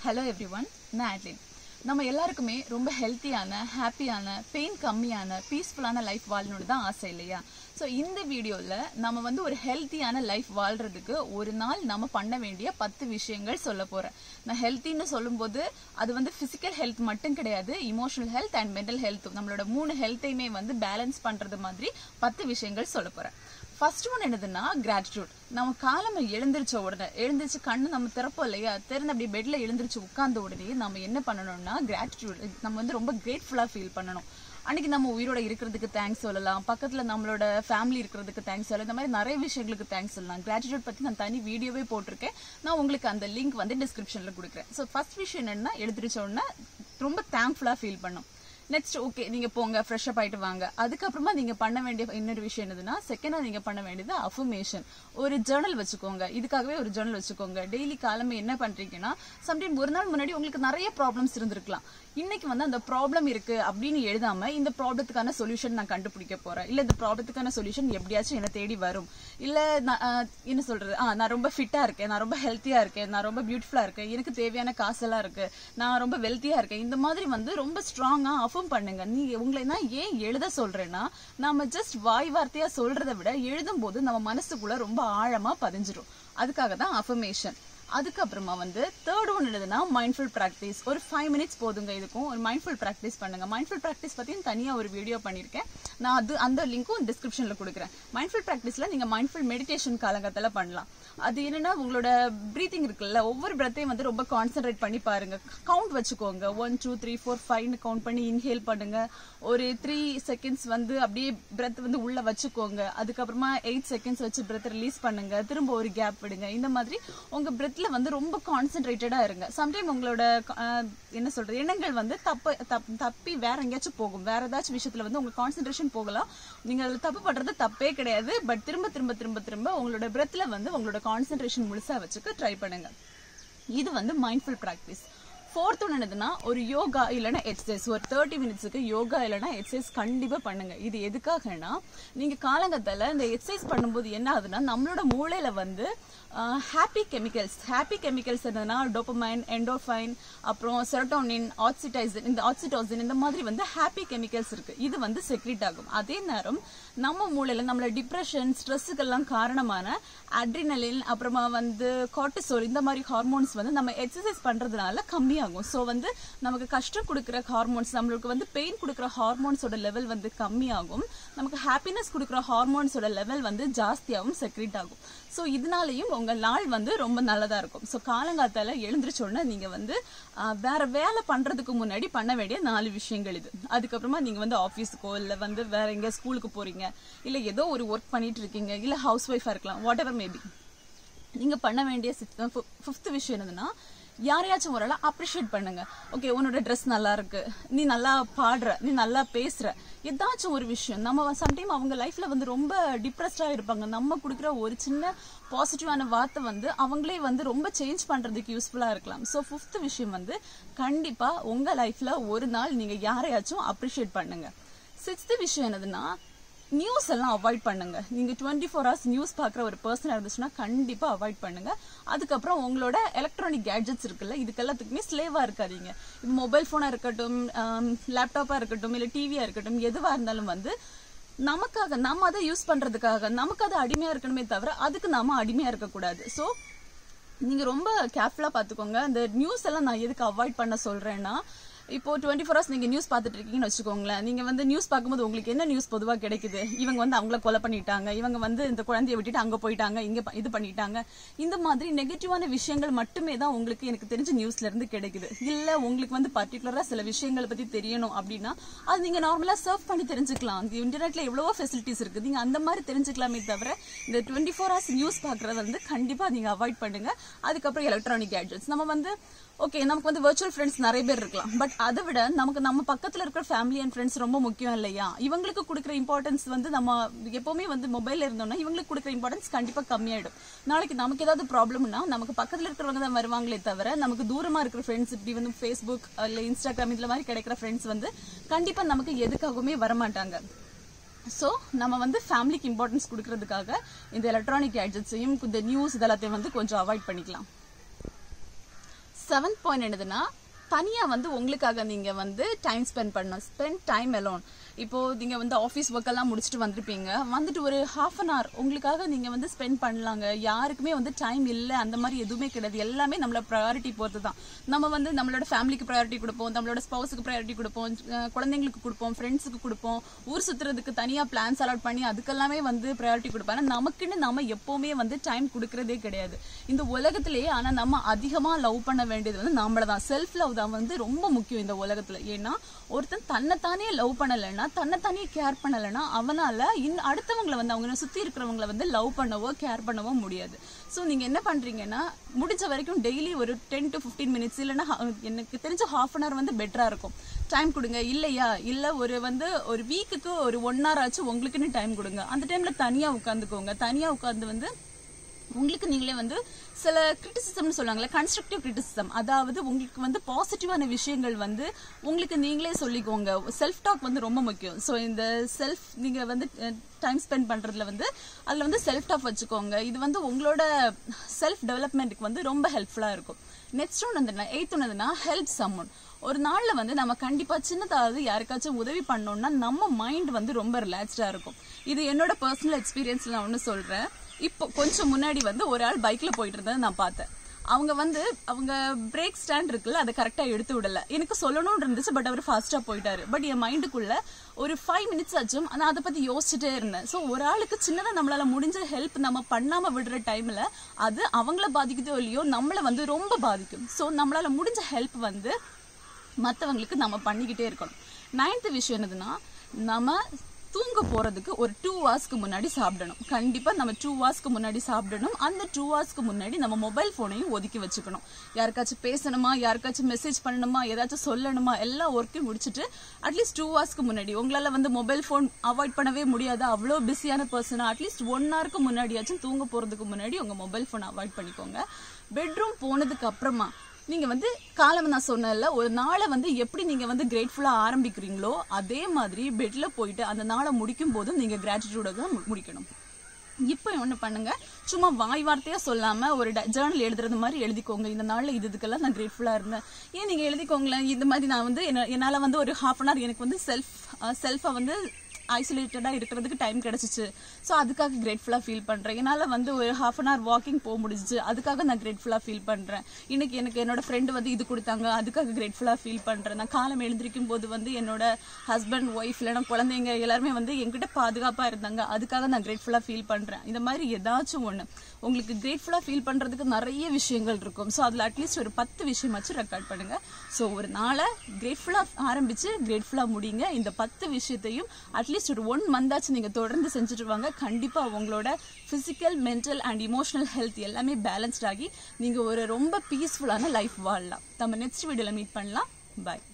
hello everyone நான் ஆட்லின் நம்ம எல்லாருக்குமே ரொம்ப ஹெல்த்தியான ஹாப்பியான பெயின் கம்மியான பீஸ்ஃபுல்லான லைஃப் வாழணும்னு தான் ஆசை இல்லையா ஸோ இந்த வீடியோவில் நம்ம வந்து ஒரு ஹெல்த்தியான லைஃப் வாழ்றதுக்கு ஒரு நாள் நம்ம பண்ண வேண்டிய பத்து விஷயங்கள் சொல்ல போகிறேன் நான் ஹெல்த்தின்னு சொல்லும்போது அது வந்து ஃபிசிக்கல் ஹெல்த் மட்டும் கிடையாது emotional health and mental health நம்மளோட மூணு ஹெல்த்தையுமே வந்து பேலன்ஸ் பண்ணுறது மாதிரி பத்து விஷயங்கள் சொல்ல போகிறேன் ஃபர்ஸ்ட் ஒன் என்னதுன்னா கிராட்டிடியூட் நம்ம காலம எழுந்திரிச்ச உடனே எழுந்திரிச்சு கண்ணு நம்ம திறப்போம் இல்லையா திறந்து அப்படியே பெட்ல எழுந்திரிச்சு உட்கார்ந்த உடனே நம்ம என்ன பண்ணணும்னா கிராட்டிடியூட் நம்ம வந்து ரொம்ப கிரேட்ஃபுல்லா ஃபீல் பண்ணணும் அன்னைக்கு நம்ம உயிரோட இருக்கிறதுக்கு தேங்க்ஸ் சொல்லலாம் பக்கத்துல நம்மளோட ஃபேமிலி இருக்கிறதுக்கு தேங்க்ஸ் சொல்லலாம் இந்த மாதிரி நிறைய விஷயங்களுக்கு தேங்க்ஸ் சொல்லலாம் கிராட்டிடியூட் பத்தி நான் தனி வீடியோவே போட்டிருக்கேன் நான் உங்களுக்கு அந்த லிங்க் வந்து டிஸ்கிரிப்ஷன்ல கொடுக்குறேன் ஸோ ஃபர்ஸ்ட் விஷயம் என்னன்னா எழுந்திரிச்ச உடனே ரொம்ப தேங்க்ஃபுல்லா ஃபீல் பண்ணும் நெக்ஸ்ட் ஓகே நீங்க போங்க ஃப்ரெஷ் அப் ஆயிட்டு வாங்க அதுக்கப்புறமா நீங்க பண்ண வேண்டிய இன்னொரு விஷயம் என்னதுன்னா செகண்டா நீங்க பண்ண வேண்டியது அஃபர்மேஷன் ஒரு ஜேர்னல் வச்சுக்கோங்க இதுக்காகவே ஒரு ஜேர்னல் வச்சுக்கோங்க டெய்லி காலமே என்ன பண்றீங்கன்னா சம்டைம் ஒரு நாள் முன்னாடி உங்களுக்கு நிறைய ப்ராப்ளம்ஸ் இருந்திருக்கலாம் இன்னைக்கு வந்து அந்த ப்ராப்ளம் இருக்கு அப்படின்னு எழுதாம இந்த ப்ராப்ளத்துக்கான சொல்யூஷன் நான் கண்டுபிடிக்க போறேன் இல்ல இந்த ப்ராப்ளத்துக்கான சொல்யூஷன் எப்படியாச்சும் என்ன தேடி வரும் இல்ல நான், ஆஹ், என்ன சொல்றது ஆ நான் ரொம்ப ஃபிட்டா இருக்கேன் நான் ரொம்ப ஹெல்த்தியா இருக்கேன் நான் ரொம்ப பியூட்டிஃபுல்லா இருக்கேன் எனக்கு தேவையான காசெல்லாம் இருக்கு நான் ரொம்ப வெல்த்தியா இருக்கேன் இந்த மாதிரி வந்து ரொம்ப ஸ்ட்ராங்கா அஃபர்ம் பண்ணுங்க நீ உங்களை நான் ஏன் எழுத சொல்றேன்னா நாம ஜஸ்ட் வாய் வார்த்தையா சொல்றதை விட எழுதும் போது நம்ம மனசுக்குள்ள ரொம்ப ஆழமா பதிஞ்சிரும் அதுக்காக தான் அஃபர்மேஷன் அதுக்கப்புறமா வந்து தேர்ட் ஒன் என்னதுன்னா மைண்ட்ஃபுல் ப்ராக்டிஸ் ஒரு ஃபைவ் மினிட்ஸ் போதுங்க இதுக்கும் ஒரு மைண்ட்ஃபுல் ப்ராக்டிஸ் பண்ணுங்க மைண்ட்ஃபுல் ப்ராக்டிஸ் பத்தியும் தனியா ஒரு வீடியோ பண்ணிருக்கேன் நான் அது அந்த லிங்க்கும் டிஸ்கிரிப்ஷன்ல கொடுக்குறேன் மைண்ட்ஃபுல் ப்ராக்டிஸ்ல நீங்க மைண்ட்ஃபுல் மெடிடேஷன் காலகட்டத்துல பண்ணலாம் அது என்னன்னா உங்களோட பிரீத்திங் இருக்குல்ல ஒவ்வொரு பிரத்தையும் வந்து ரொம்ப கான்சென்ட்ரேட் பண்ணி பாருங்க கவுண்ட் வச்சுக்கோங்க ஒன் டூ த்ரீ ஃபோர் ஃபைவ்னு கவுண்ட் பண்ணி இன்ஹேல் பண்ணுங்க ஒரு த்ரீ செகண்ட்ஸ் வந்து அப்படியே பிரெத் வந்து உள்ள வச்சுக்கோங்க அதுக்கப்புறமா எயிட் செகண்ட்ஸ் வச்சு பிரெத் ரிலீஸ் பண்ணுங்க திரும்ப ஒரு கேப் விடுங்க இந்த மாதிரி உங்க பிரெத்ல வந்து ரொம்ப கான்சென்ட்ரேட்டடா இருங்க சம்டைம் உங்களோட அஹ், என்ன சொல்றது எண்ணங்கள் வந்து தப்பு தப்- தப்பி வேற எங்கேயாச்சும் போகும் வேற ஏதாச்சும் விஷயத்துல வந்து உங்க கான்சென்ட்ரேஷன் போகலாம் நீங்க அதுல தப்பு பண்றது தப்பே கிடையாது பட் திரும்ப திரும்ப திரும்ப திரும்ப உங்களோட பிரெத்ல வந்து உங்களோட கான்சென்ட்ரேஷன் முழுசா வச்சுக்க ட்ரை பண்ணுங்க இது வந்து மைண்ட்ஃபுல் ப்ராக்டிஸ் ஃபோர்த் ஒன்று என்னதுன்னா ஒரு யோகா இல்லைன்னா எக்ஸசைஸ் ஒரு தேர்ட்டி மினிட்ஸுக்கு யோகா இல்லைன்னா எக்ஸசைஸ் கண்டிப்பா பண்ணுங்க இது எதுக்காகனா நீங்க காலங்கத்தால இந்த எக்ஸசைஸ் பண்ணும்போது என்ன ஆகுதுன்னா நம்மளோட மூளையில வந்து ஹாப்பி கெமிக்கல்ஸ் ஹாப்பி கெமிக்கல்ஸ் என்னன்னா டோப்பமைன் எண்டோஃபைன் அப்புறம் செரோட்டோனின் ஆக்சிடைசன் இந்த ஆக்சிடோசின் இந்த மாதிரி வந்து ஹாப்பி கெமிக்கல்ஸ் இருக்கு இது வந்து செக்ரீட் ஆகும் அதே நேரம் நம்ம மூளையில நம்மள டிப்ரெஷன் ஸ்ட்ரெஸ்ஸுக்கெல்லாம் காரணமான அட்ரினலின் அப்புறமா வந்து கார்டிசோல் இந்த மாதிரி ஹார்மோன்ஸ் வந்து நம்ம எக்ஸசைஸ் பண்றதுனால கம்மியாகும் ஸோ வந்து நமக்கு கஷ்டம் கொடுக்குற ஹார்மோன்ஸ் நம்மளுக்கு வந்து பெயின் கொடுக்குற ஹார்மோன்ஸோட லெவல் வந்து கம்மியாகும் நமக்கு ஹாப்பினஸ் கொடுக்குற ஹார்மோன்ஸோட லெவல் வந்து ஜாஸ்தியாகவும் செக்ரீட் ஆகும் ஸோ இதனாலையும் உங்க நாள் வந்து ரொம்ப நல்லதா இருக்கும் ஸோ காலங்காத்தால எழுந்திரிச்ச உடனே நீங்க வந்து ஆஹ், வேற வேலை பண்றதுக்கு முன்னாடி பண்ண வேண்டிய நாலு விஷயங்கள் இது அதுக்கப்புறமா நீங்க வந்து ஆஃபீஸுக்கோ இல்ல வந்து வேற எங்க ஸ்கூலுக்கு போறீங்க இல்ல ஏதோ ஒரு ஒர்க் பண்ணிட்டு இருக்கீங்க இல்ல ஹவுஸ் ஒய்ஃபா இருக்கலாம் வாட் எவர் மேபி நீங்க பண்ண வேண்டிய ஃபிஃப்த் விஷயம் என்னதுன்னா யாரையாச்சும் ஒரு ஆளை அப்ரிஷியேட் பண்ணுங்க ஓகே உன்னோட ட்ரெஸ் நல்லா இருக்கு நீ நல்லா பாடுற நீ நல்லா பேசுற ஏதாச்சும் ஒரு விஷயம் நம்ம சம்டைம் அவங்க லைஃப்ல வந்து ரொம்ப டிப்ரெஸ்டா இருப்பாங்க நம்ம கொடுக்குற ஒரு சின்ன பாசிட்டிவான வார்த்தை வந்து அவங்களே வந்து ரொம்ப சேஞ்ச் பண்றதுக்கு யூஸ்ஃபுல்லா இருக்கலாம் ஸோ ஃபிஃப்த் விஷயம் வந்து கண்டிப்பா உங்க லைஃப்ல ஒரு நாள் நீங்க யாரையாச்சும் அப்ரிஷியேட் பண்ணுங்க சிக்ஸ்த் விஷயம் என்னதுன்னா நியூஸ் எல்லாம் அவாய்ட் பண்ணுங்க நீங்க டுவெண்ட்டி ஃபோர் ஹவர்ஸ் நியூஸ் பார்க்குற ஒரு பர்சனாக இருந்துச்சுன்னா கண்டிப்பா அவாய்ட் பண்ணுங்க அதுக்கப்புறம் உங்களோட எலக்ட்ரானிக் கேட்ஜெட்ஸ் இருக்குல்ல இதுக்கெல்லாத்துக்குமே ஸ்லேவா இருக்காதீங்க மொபைல் ஃபோனா இருக்கட்டும் லேப்டாப்பா இருக்கட்டும் இல்ல டிவியா இருக்கட்டும் எதுவா இருந்தாலும் வந்து நமக்காக நம்ம அதை யூஸ் பண்றதுக்காக நமக்கு அது அடிமையா இருக்கணுமே தவிர அதுக்கு நாம அடிமையா இருக்கக்கூடாது ஸோ நீங்க ரொம்ப கேர்ஃபுல்லா பாத்துக்கோங்க இந்த நியூஸ் எல்லாம் நான் எதுக்கு அவாய்ட் பண்ண சொல்றேன்னா இப்போ டுவெண்ட்டி ஃபோர் ஹவர்ஸ் நீங்க நியூஸ் பார்த்துட்டு இருக்கீங்கன்னு வச்சுக்கோங்களேன் நீங்க வந்து நியூஸ் பார்க்கும்போது உங்களுக்கு என்ன நியூஸ் பொதுவா கிடைக்குது இவங்க வந்து அவங்கள கொலை பண்ணிட்டாங்க இவங்க வந்து இந்த குழந்தைய விட்டுட்டு அங்க போயிட்டாங்க இங்க ப- இது பண்ணிட்டாங்க இந்த மாதிரி நெகட்டிவான விஷயங்கள் மட்டுமே தான் உங்களுக்கு எனக்கு தெரிஞ்ச நியூஸ்ல இருந்து கிடைக்குது இல்ல உங்களுக்கு வந்து பர்டிகுலரா சில விஷயங்களை பத்தி தெரியணும் அப்படின்னா அது நீங்க நார்மலா சர்ச் பண்ணி தெரிஞ்சுக்கலாம் இன்டர்நெட்ல எவ்வளவோ ஃபெசிலிட்டிஸ் இருக்கு நீங்க அந்த மாதிரி தெரிஞ்சுக்கலாமே தவிர இந்த டுவெண்ட்டி ஃபோர் ஹவர்ஸ் நியூஸ் பாக்குறத வந்து கண்டிப்பா நீங்க அவாய்ட் பண்ணுங்க அதுக்கப்புறம் எலக்ட்ரானிக் கேட்ஜெட்ஸ் நம்ம வந்து ஓகே நமக்கு வந்து வர்ச்சுவல் ஃப்ரெண்ட்ஸ் நிறைய பேர் இருக்கலாம் பட் அதை விட நமக்கு நம்ம பக்கத்துல இருக்கிற ஃபேமிலி அண்ட் ஃப்ரெண்ட்ஸ் ரொம்ப முக்கியம் இல்லையா இவங்களுக்கு கொடுக்குற இம்பார்ட்டன்ஸ் வந்து நம்ம எப்பவுமே வந்து மொபைல்ல இருந்தோம்னா இவங்களுக்கு கொடுக்குற இம்பார்ட்டன்ஸ் கண்டிப்பா கம்மியாயிடும் நாளைக்கு நமக்கு ஏதாவது ப்ராப்ளம்னா நமக்கு பக்கத்துல இருக்கிறவங்க தான் வருவாங்களே தவிர நமக்கு தூரமா இருக்கிற ஃப்ரெண்ட்ஸ் இப்படி வந்து ஃபேஸ்புக் இல்ல இன்ஸ்டாகிராம் இதுல மாதிரி கிடைக்கிற ஃப்ரெண்ட்ஸ் வந்து கண்டிப்பா நமக்கு எதுக்காகவுமே வரமாட்டாங்க ஸோ நம்ம வந்து ஃபேமிலிக்கு இம்பார்ட்டன்ஸ் கொடுக்கறதுக்காக இந்த எலக்ட்ரானிக் கேட்ஜெட்ஸையும் இந்த நியூஸ் இதெல்லாத்தையும் வந்து கொஞ்சம் அவாய்ட் பண்ணிக்கலாம் செவன்த் பாயிண்ட் என்னதுன்னா தனியா வந்து உங்களுக்காக நீங்க வந்து டைம் ஸ்பெண்ட் பண்ணணும் ஸ்பெண்ட் டைம் அலோன் இப்போ நீங்க வந்து ஆஃபீஸ் ஒர்க் எல்லாம் முடிச்சுட்டு வந்திருப்பீங்க வந்துட்டு ஒரு ஹாஃப் அன் hour உங்களுக்காக நீங்க வந்து ஸ்பெண்ட் பண்ணலாங்க யாருக்குமே வந்து டைம் இல்லை அந்த மாதிரி எதுவுமே கிடையாது எல்லாமே நம்மளோட ப்ரையாரிட்டி பொறுத்து தான் நம்ம வந்து நம்மளோட ஃபேமிலிக்கு ப்ரையாரிட்டி கொடுப்போம் நம்மளோட ஸ்பௌஸுக்கு ப்ரையாரிட்டி கொடுப்போம் அஹ் குழந்தைங்களுக்கு கொடுப்போம் ஃப்ரெண்ட்ஸுக்கு கொடுப்போம் ஊர் சுத்துறதுக்கு தனியா பிளான்ஸ் அலாட் பண்ணி அதுக்கெல்லாமே வந்து ப்ரையாரிட்டி கொடுப்போம் ஆனா நமக்குன்னு நம்ம எப்பவுமே வந்து டைம் கொடுக்கறதே கிடையாது இந்த உலகத்திலேயே ஆனா நம்ம அதிகமா லவ் பண்ண வேண்டியது வந்து நம்மள தான் செல்ஃப் லவ் தான் வந்து ரொம்ப முக்கியம் இந்த உலகத்துல ஏன்னா ஒருத்தன் தன்னைத்தானே லவ் பண்ணலைன்னா தன்னைத்தானே கேர் பண்ணலைன்னா அவனால இன்னும் அடுத்தவங்களை வந்து அவங்க சுத்தி இருக்கிறவங்கள வந்து லவ் பண்ணவோ கேர் பண்ணவோ முடியாது ஸோ நீங்க என்ன பண்றீங்கன்னா முடிஞ்ச வரைக்கும் டெய்லி ஒரு டென் டு ஃபிஃப்டீன் மினிட்ஸ் இல்லைன்னா ha- எனக்கு தெரிஞ்ச ஹாஃப் அன் ஹவர் வந்து பெட்டரா இருக்கும் டைம் கொடுங்க இல்லையா இல்ல ஒரு வந்து ஒரு வீக்குக்கு ஒரு ஒன் ஹவர் ஆச்சு உங்களுக்குன்னு டைம் கொடுங்க அந்த டைம்ல தனியா உட்காந்துக்கோங்க தனியா உட்காந்து வந்து உங்களுக்கு நீங்களே வந்து சில கிரிட்டிசிசம்னு சொல்லுவாங்கல்ல கன்ஸ்ட்ரக்டிவ் கிரிட்டிசிசம் அதாவது உங்களுக்கு வந்து பாசிட்டிவான விஷயங்கள் வந்து உங்களுக்கு நீங்களே சொல்லிக்கோங்க செல்ஃப் டாக் வந்து ரொம்ப முக்கியம் ஸோ இந்த செல்ஃப் நீங்க வந்து டைம் ஸ்பெண்ட் பண்றதுல வந்து அதுல வந்து செல்ஃப் டாக் வச்சுக்கோங்க இது வந்து உங்களோட செல்ஃப் டெவலப்மெண்ட்டுக்கு வந்து ரொம்ப ஹெல்ப்ஃபுல்லா இருக்கும் நெக்ஸ்ட் ஒன்று வந்து எயித் ஒன்றுனா ஹெல்ப் சம்மன் ஒரு நாள்ல வந்து நம்ம கண்டிப்பா சின்னதாவது யாருக்காச்சும் உதவி பண்ணோம்னா நம்ம மைண்ட் வந்து ரொம்ப ரிலாக்ஸ்டா இருக்கும் இது என்னோட பர்சனல் எக்ஸ்பீரியன்ஸ்ல நான் ஒன்று சொல்றேன் இப்போ கொஞ்சம் முன்னாடி வந்து ஒரு ஆள் பைக்ல போயிட்டு இருந்ததை நான் பார்த்தேன் அவங்க வந்து அவங்க பிரேக் ஸ்டாண்ட் இருக்குல்ல அதை கரெக்டா எடுத்து விடல எனக்கு சொல்லணும்னு இருந்துச்சு பட் அவர் ஃபாஸ்டா போயிட்டாரு பட் என் மைண்டுக்குள்ள ஒரு ஃபைவ் மினிட்ஸ் ஆச்சும் நான் அதை பத்தி யோசிச்சுட்டே இருந்தேன் ஸோ ஒரு ஆளுக்கு சின்னதா நம்மளால முடிஞ்ச ஹெல்ப் நம்ம பண்ணாம விடுற டைம்ல அது அவங்கள பாதிக்குதோ இல்லையோ நம்மள வந்து ரொம்ப பாதிக்கும் ஸோ நம்மளால முடிஞ்ச ஹெல்ப் வந்து மற்றவங்களுக்கு நம்ம பண்ணிக்கிட்டே இருக்கணும் நைன்த் விஷயம் என்னதுன்னா நம்ம தூங்க போறதுக்கு ஒரு டூ ஹவர்ஸ்க்கு முன்னாடி சாப்பிடணும் கண்டிப்பா நம்ம டூ ஹவர்ஸ்க்கு முன்னாடி சாப்பிடணும் அந்த டூ ஹவர்ஸ்க்கு முன்னாடி நம்ம மொபைல் போனையும் ஒதுக்கி வச்சுக்கணும் யாருக்காச்சும் பேசணுமா யாருக்காச்சும் மெசேஜ் பண்ணணுமா ஏதாச்சும் சொல்லணுமா எல்லா ஒர்க்கையும் முடிச்சுட்டு அட்லீஸ்ட் டூ ஹவர்ஸ்க்கு முன்னாடி உங்களால வந்து மொபைல் ஃபோன் அவாய்ட் பண்ணவே முடியாது அவ்வளோ பிஸியான பர்சனா அட்லீஸ்ட் ஒன் ஹவருக்கு முன்னாடியாச்சும் தூங்க போறதுக்கு முன்னாடி உங்க மொபைல் ஃபோன் அவாய்ட் பண்ணிக்கோங்க பெட்ரூம் போனதுக்கு அப்புறமா நீங்க வந்து காலம் நான் சொன்னேன்ல ஒரு நாளை வந்து எப்படி நீங்க வந்து கிரேட்ஃபுல்லா ஆரம்பிக்கிறீங்களோ அதே மாதிரி பெட்ல போயிட்டு அந்த நாளை முடிக்கும் போதும் நீங்க கிராட்டிடியூட தான் மு- முடிக்கணும் இப்போ ஒண்ணு பண்ணுங்க சும்மா வாய் வார்த்தையா சொல்லாம ஒரு ஜேர்னல் எழுதுறது மாதிரி எழுதிக்கோங்க இந்த நாள்ல இது இதுக்கெல்லாம் நான் கிரேட்ஃபுல்லா இருந்தேன் ஏன் நீங்க எழுதிக்கோங்களேன் இந்த மாதிரி நான் வந்து என்ன- என்னால வந்து ஒரு ஹாஃப் அன் ஹவர் எனக்கு வந்து செல்ஃப் செல்ஃபை வந்து ஐசோலேட்டடா இருக்கிறதுக்கு டைம் கிடைச்சிச்சு ஸோ அதுக்காக கிரேட்ஃபுல்லா ஃபீல் பண்றேன் என்னால வந்து ஒரு ஹாஃப் அன் ஹவர் வாக்கிங் போக முடிஞ்சுச்சு அதுக்காக நான் கிரேட்ஃபுல்லா ஃபீல் பண்றேன் இன்னைக்கு எனக்கு என்னோட ஃப்ரெண்டு வந்து இது கொடுத்தாங்க அதுக்காக கிரேட்ஃபுல்லா ஃபீல் பண்றேன் நான் காலம் எழுந்திருக்கும் போது வந்து என்னோட ஹஸ்பண்ட் ஒய்ஃப் இல்லைன்னா குழந்தைங்க எல்லாருமே வந்து என்கிட்ட பாதுகாப்பா இருந்தாங்க அதுக்காக நான் கிரேட்ஃபுல்லா ஃபீல் பண்றேன் இந்த மாதிரி ஏதாச்சும் ஒண்ணு உங்களுக்கு கிரேட்ஃபுல்லா ஃபீல் பண்றதுக்கு நிறைய விஷயங்கள் இருக்கும் ஸோ அதுல அட்லீஸ்ட் ஒரு பத்து விஷயமாச்சும் ரெக்கார்ட் பண்ணுங்க ஸோ ஒரு நாளை கிரேட்ஃபுல்லா ஆரம்பிச்சு கிரேட்ஃபுல்லா முடிங்க இந்த பத்து விஷயத்தையும் அட்லீஸ்ட் ஒரு ஒன் மந்தாச்சும் நீங்க தொடர்ந்து செஞ்சுட்டு வாங்க கண்டிப்பா உங்களோட physical mental and emotional health எல்லாமே பேலன்ஸ்ட் ஆகி நீங்க ஒரு ரொம்ப பீஸ்ஃபுல்லான லைஃப் வாழலாம் நம்ம நெக்ஸ்ட் வீடியோல மீட் பண்ணலாம் பாய்